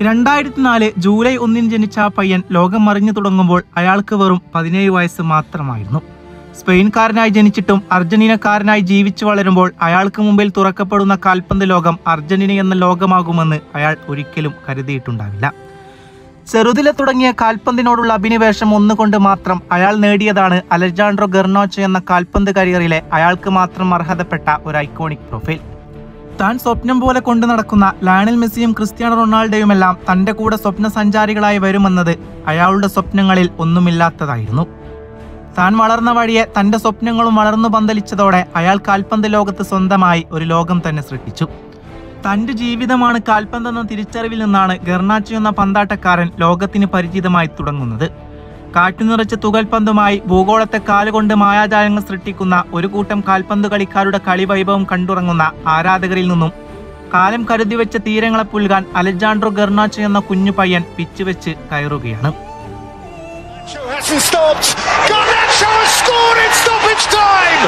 രണ്ടായിരത്തി നാല് ജൂലൈ ഒന്നിന് ജനിച്ച ആ പയ്യൻ ലോകം മറിഞ്ഞു തുടങ്ങുമ്പോൾ അയാൾക്ക് വെറും പതിനേഴ് വയസ്സ് മാത്രമായിരുന്നു സ്പെയിൻകാരനായി ജനിച്ചിട്ടും അർജന്റീനക്കാരനായി ജീവിച്ചു വളരുമ്പോൾ അയാൾക്ക് മുമ്പിൽ തുറക്കപ്പെടുന്ന കാൽപന്ത് ലോകം അർജന്റീന എന്ന ലോകമാകുമെന്ന് അയാൾ ഒരിക്കലും കരുതിയിട്ടുണ്ടാവില്ല ചെറുതിലെ തുടങ്ങിയ കാൽപന്തിനോടുള്ള അഭിനിവേശം ഒന്നുകൊണ്ട് മാത്രം അയാൾ നേടിയതാണ് അലജാൻഡ്രോ ഗെർണോച്ചോ എന്ന കാൽപന്ത് കരിയറിലെ അയാൾക്ക് മാത്രം അർഹതപ്പെട്ട ഒരു ഐക്കോണിക് പ്രൊഫൈൽ താൻ സ്വപ്നം പോലെ കൊണ്ടു നടക്കുന്ന ലയണൽ മെസ്സിയും ക്രിസ്ത്യാനോ റൊണാൾഡോയുമെല്ലാം തന്റെ കൂടെ സ്വപ്ന സഞ്ചാരികളായി വരുമെന്നത് അയാളുടെ സ്വപ്നങ്ങളിൽ ഒന്നുമില്ലാത്തതായിരുന്നു താൻ വളർന്ന വഴിയെ തന്റെ സ്വപ്നങ്ങളും വളർന്നു പന്തലിച്ചതോടെ അയാൾ കാൽപന്ത് ലോകത്ത് സ്വന്തമായി ഒരു ലോകം തന്നെ സൃഷ്ടിച്ചു തന്റെ ജീവിതമാണ് കാൽപന്തെന്ന തിരിച്ചറിവിൽ നിന്നാണ് ഗർണാച്ചോ എന്ന പന്താട്ടക്കാരൻ ലോകത്തിന് പരിചിതമായി തുടങ്ങുന്നത് കാറ്റുനിറച്ച തുകൽപന്തുമായി ഭൂഗോളത്തെ കാലുകൊണ്ട് മായാജാലങ്ങൾ സൃഷ്ടിക്കുന്ന ഒരു കൂട്ടം കാൽപന്ത് കളിക്കാരുടെ കളിവൈഭവം കണ്ടുറങ്ങുന്ന ആരാധകരിൽ നിന്നും കാലം കരുതി വെച്ച തീരങ്ങളെ പുൽകാൻ അലജാൻഡ്രോ ഗർണാച്ചോ എന്ന കുഞ്ഞു പയ്യൻ പിച്ചുവെച്ച് കയറുകയാണ് Garnacho hasn't stopped. Garnacho has scored in stoppage time.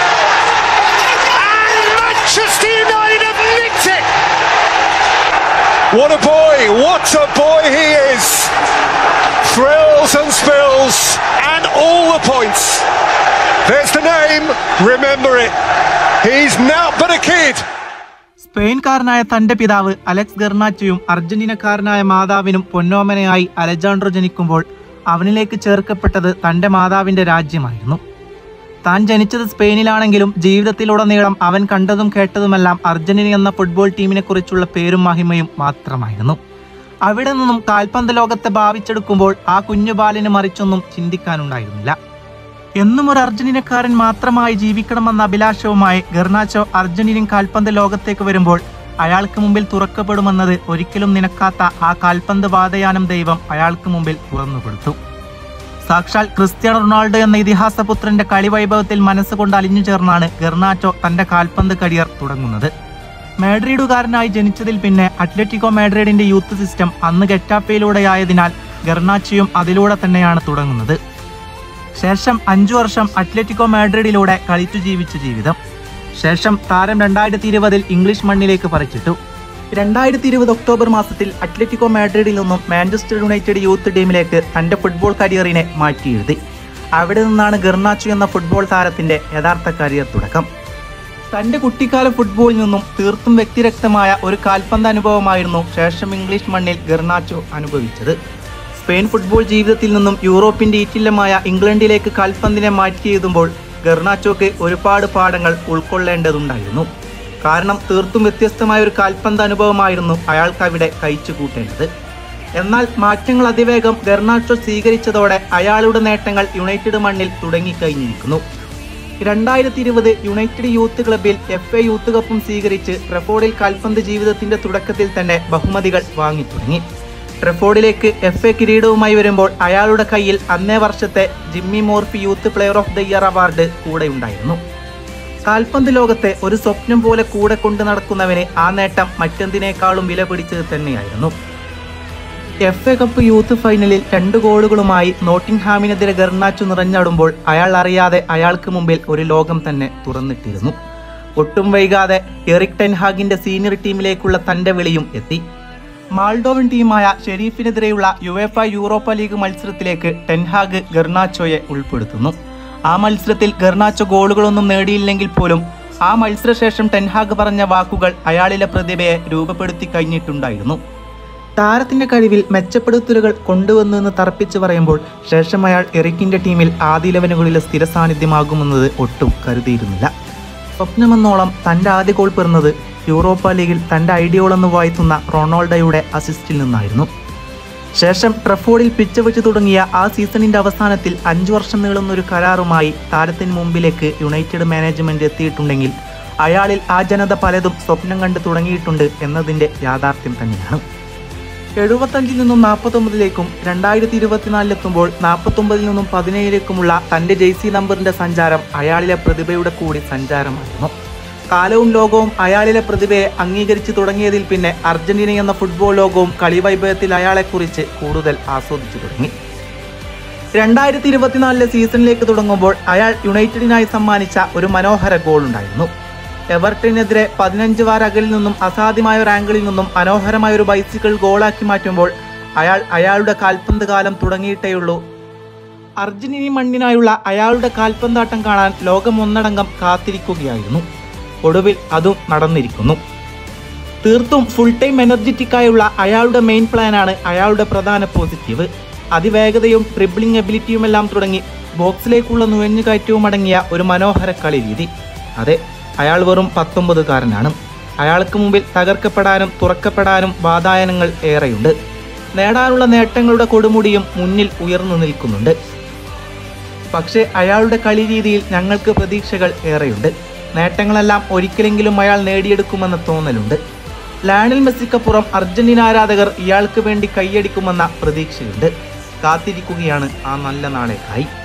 And Manchester United have nicked it. What a boy! What a boy he is! Thrills and spills and all the points. There's the name. Remember it. He's now but a kid. സ്പെയിൻകാരനായ തന്റെ പിതാവ് Alex ഗർണാച്ചയും അർജന്റീനക്കാരനായ മാതാവിനും പൊന്നോമനയായി Alejandro ജനിക്കുമ്പോൾ അവനിലേക്ക് ചേർക്കപ്പെട്ടത് തന്റെ മാതാവിന്റെ രാജ്യമായിരുന്നു താൻ ജനിച്ചത് സ്പെയിനിലാണെങ്കിലും ജീവിതത്തിലുടനീളം അവൻ കണ്ടതും കേട്ടതുമെല്ലാം അർജന്റീന എന്ന ഫുട്ബോൾ ടീമിനെ കുറിച്ചുള്ള പേരും മഹിമയും മാത്രമായിരുന്നു അവിടെ നിന്നും കാൽപന്ത് ലോകത്തെ ഭാവിച്ചെടുക്കുമ്പോൾ ആ കുഞ്ഞു ബാലിന് മറിച്ചൊന്നും ചിന്തിക്കാനുണ്ടായിരുന്നില്ല എന്നും ഒരു അർജന്റീനക്കാരൻ മാത്രമായി ജീവിക്കണമെന്ന അഭിലാഷവുമായി ഗർണാച്ചോ അർജന്റീനൻ കാൽപന്ത് ലോകത്തേക്ക് വരുമ്പോൾ അയാൾക്ക് മുമ്പിൽ തുറക്കപ്പെടുമെന്നത് ഒരിക്കലും നിനക്കാത്ത ആ കാൽപന്ത് വാതയാനം ദൈവം അയാൾക്ക് മുമ്പിൽ തുറന്നു കൊടുത്തു സാക്ഷാൽ ക്രിസ്ത്യാനോ റൊണാൾഡോ എന്ന ഇതിഹാസപുത്രന്റെ കളിവൈഭവത്തിൽ മനസ്സുകൊണ്ട് അലിഞ്ഞു ചേർന്നാണ് ഗർണാച്ചോ തന്റെ കാൽപന്ത് കരിയർ തുടങ്ങുന്നത് മാഡ്രിഡുകാരനായി ജനിച്ചതിൽ പിന്നെ അത്ലറ്റിക്കോ മാഡ്രിഡിന്റെ യൂത്ത് സിസ്റ്റം അന്ന് ഗെറ്റാപ്പയിലൂടെയായതിനാൽ ഗർണാച്ചോയും അതിലൂടെ തന്നെയാണ് തുടങ്ങുന്നത് ശേഷം അഞ്ചു വർഷം അത്ലറ്റിക്കോ മാഡ്രിഡിലൂടെ കളിച്ചു ജീവിച്ച ജീവിതം ശേഷം താരം രണ്ടായിരത്തി ഇരുപതിൽ ഇംഗ്ലീഷ് മണ്ണിലേക്ക് പറിച്ചിട്ടു രണ്ടായിരത്തി ഇരുപത് ഒക്ടോബർ മാസത്തിൽ അത്ലറ്റിക്കോ മാഡ്രിഡിൽ നിന്നും മാഞ്ചസ്റ്റർ യുണൈറ്റഡ് യൂത്ത് ടീമിലേക്ക് തന്റെ ഫുട്ബോൾ കരിയറിനെ മാറ്റിയെഴുതി അവിടെ നിന്നാണ് ഗർണാച്ചു എന്ന ഫുട്ബോൾ താരത്തിന്റെ യഥാർത്ഥ കരിയർ തുടക്കം തന്റെ കുട്ടിക്കാല ഫുട്ബോളിൽ നിന്നും തീർത്തും വ്യക്തിരക്തമായ ഒരു കാൽപന്ത് അനുഭവമായിരുന്നു ശേഷം ഇംഗ്ലീഷ് മണ്ണിൽ ഗർണാച്ചോ അനുഭവിച്ചത് സ്പെയിൻ ഫുട്ബോൾ ജീവിതത്തിൽ നിന്നും യൂറോപ്പിന്റെ ഈറ്റില്ലമായ ഇംഗ്ലണ്ടിലേക്ക് കാൽപന്തിനെ മാറ്റിയെഴുതുമ്പോൾ ഗർണാച്ചോക്ക് ഒരുപാട് പാഠങ്ങൾ ഉൾക്കൊള്ളേണ്ടതുണ്ടായിരുന്നു കാരണം തീർത്തും വ്യത്യസ്തമായ ഒരു കാൽപന്ത് അനുഭവമായിരുന്നു അയാൾക്ക് അവിടെ കഴിച്ചു കൂട്ടേണ്ടത് എന്നാൽ മാറ്റങ്ങൾ അതിവേഗം ഗർണാച്ചോ സ്വീകരിച്ചതോടെ അയാളുടെ നേട്ടങ്ങൾ യുണൈറ്റഡ് മണ്ണിൽ തുടങ്ങിക്കഴിഞ്ഞിരിക്കുന്നു രണ്ടായിരത്തി ഇരുപത് യുണൈറ്റഡ് യൂത്ത് ക്ലബിൽ എഫ് എ യൂത്ത് കപ്പും സ്വീകരിച്ച് ട്രഫോർഡിൽ കാൽപന്ത് ജീവിതത്തിന്റെ തുടക്കത്തിൽ തന്നെ ബഹുമതികൾ വാങ്ങി തുടങ്ങി ട്രഫോർഡിലേക്ക് എഫ് എ കിരീടവുമായി വരുമ്പോൾ അയാളുടെ കയ്യിൽ അന്നേ വർഷത്തെ Jimmy Murphy youth player of the year award കൂടെ ഉണ്ടായിരുന്നു കാൽപന്ത് ലോകത്തെ ഒരു സ്വപ്നം പോലെ കൂടെ കൊണ്ടു നടക്കുന്നവന് ആ നേട്ടം മറ്റെന്തിനേക്കാളും വില പിടിച്ചത് തന്നെയായിരുന്നു എഫ് എ കപ്പ് യൂത്ത് ഫൈനലിൽ രണ്ട് ഗോളുകളുമായി നോട്ടിംഗ്ഹാമിനെതിരെ ഗർണാച്ചു നിറഞ്ഞാടുമ്പോൾ അയാൾ അറിയാതെ അയാൾക്ക് മുമ്പിൽ ഒരു ലോകം തന്നെ തുറന്നിട്ടിരുന്നു ഒട്ടും വൈകാതെ എറിക് ടെൻഹാഗിന്റെ സീനിയർ ടീമിലേക്കുള്ള തന്റെ വിളിയും എത്തി മാൾഡോവൻ ടീമായ ഷെരീഫിനെതിരെയുള്ള യുവേഫ യൂറോപ്പ ലീഗ് മത്സരത്തിലേക്ക് ടെൻഹാഗ് ഗർണാച്ചോയെ ഉൾപ്പെടുത്തുന്നു ആ മത്സരത്തിൽ ഗർണാച്ചോ ഗോളുകളൊന്നും നേടിയില്ലെങ്കിൽ പോലും ആ മത്സരശേഷം ടെൻഹാഗ് പറഞ്ഞ വാക്കുകൾ അയാളിലെ പ്രതിഭയെ രൂപപ്പെടുത്തി കഴിഞ്ഞിട്ടുണ്ടായിരുന്നു താരത്തിന്റെ കഴിവിൽ മെച്ചപ്പെടുത്തലുകൾ കൊണ്ടുവന്നു എന്ന് തറപ്പിച്ചു പറയുമ്പോൾ ശേഷം അയാൾ എറിക്കിന്റെ ടീമിൽ ആദ്യ ഇലവനുകളിലെ സ്ഥിര സാന്നിധ്യമാകുമെന്നത് ഒട്ടും കരുതിയിരുന്നില്ല സ്വപ്നമെന്നോളം തന്റെ ആദ്യ ഗോൾ പിറന്നത് യൂറോപ്പ ലീഗിൽ തന്റെ ഐഡിയോളെന്ന് വായിത്തുന്ന റൊണാൾഡോയുടെ അസിസ്റ്റിൽ നിന്നായിരുന്നു ശേഷം ട്രഫോർഡിൽ പിച്ച വെച്ച് തുടങ്ങിയ ആ സീസണിന്റെ അവസാനത്തിൽ അഞ്ചു വർഷം നീളുന്ന ഒരു കരാറുമായി താരത്തിന് മുമ്പിലേക്ക് യുണൈറ്റഡ് മാനേജ്മെന്റ് എത്തിയിട്ടുണ്ടെങ്കിൽ അയാളിൽ ആ ജനത പലതും സ്വപ്നം കണ്ട് തുടങ്ങിയിട്ടുണ്ട് എന്നതിന്റെ യാഥാർത്ഥ്യം തന്നെയാണ് എഴുപത്തഞ്ചിൽ നിന്നും നാൽപ്പത്തൊമ്പതിലേക്കും രണ്ടായിരത്തി ഇരുപത്തിനാലിലെത്തുമ്പോൾ നാൽപ്പത്തൊമ്പതിൽ നിന്നും പതിനേഴിലേക്കുമുള്ള തന്റെ ജെയ്സി നമ്പറിന്റെ സഞ്ചാരം അയാളിലെ പ്രതിഭയുടെ കൂടി സഞ്ചാരമായിരുന്നു കാലവും ലോകവും അയാളിലെ പ്രതിഭയെ അംഗീകരിച്ചു തുടങ്ങിയതിൽ പിന്നെ അർജന്റീന എന്ന ഫുട്ബോൾ ലോകവും കളിവൈഭവത്തിൽ അയാളെക്കുറിച്ച് കൂടുതൽ ആസ്വദിച്ചു തുടങ്ങി രണ്ടായിരത്തി ഇരുപത്തിനാലിലെ സീസണിലേക്ക് തുടങ്ങുമ്പോൾ അയാൾ യുണൈറ്റഡിനായി സമ്മാനിച്ച ഒരു മനോഹര ഗോൾ ഉണ്ടായിരുന്നു എവർട്ടനെതിരെ പതിനഞ്ച് വാര അകലിൽ നിന്നും അസാധ്യമായ ഒരു ആംഗിളിൽ നിന്നും മനോഹരമായ ഒരു ബൈസിക്കിൾ ഗോളാക്കി മാറ്റുമ്പോൾ അയാൾ അയാളുടെ കാൽപന്ത് കാലം തുടങ്ങിയിട്ടേയുള്ളൂ അർജന്റീനി മണ്ണിനായുള്ള അയാളുടെ കാൽപന്താട്ടം കാണാൻ ലോകം ഒന്നടങ്കം കാത്തിരിക്കുകയായിരുന്നു ഒടുവിൽ അതും നടന്നിരിക്കുന്നു തീർത്തും ഫുൾ ടൈം എനർജറ്റിക്കായുള്ള അയാളുടെ മെയിൻ പ്ലാനാണ് അയാളുടെ പ്രധാന പോസിറ്റീവ് അതിവേഗതയും ട്രിബിളിംഗ് എബിലിറ്റിയുമെല്ലാം തുടങ്ങി ബോക്സിലേക്കുള്ള നുഴഞ്ഞുകയറ്റവും അടങ്ങിയ ഒരു മനോഹര കളി രീതി അതെ അയാൾ വെറും പത്തൊമ്പതുകാരനാണ് അയാൾക്ക് മുമ്പിൽ തകർക്കപ്പെടാനും തുറക്കപ്പെടാനും വാതായനങ്ങൾ ഏറെയുണ്ട് നേടാനുള്ള നേട്ടങ്ങളുടെ കൊടുമുടിയും മുന്നിൽ ഉയർന്നു നിൽക്കുന്നുണ്ട് പക്ഷേ അയാളുടെ കളി രീതിയിൽ ഞങ്ങൾക്ക് പ്രതീക്ഷകൾ ഏറെയുണ്ട് നേട്ടങ്ങളെല്ലാം ഒരിക്കലെങ്കിലും അയാൾ നേടിയെടുക്കുമെന്ന തോന്നലുണ്ട് ലയണൽ മെസ്സിക്കപ്പുറം അർജന്റീന ആരാധകർ ഇയാൾക്ക് വേണ്ടി കൈയടിക്കുമെന്ന പ്രതീക്ഷയുണ്ട് കാത്തിരിക്കുകയാണ് ആ നല്ല നാളേക്കായി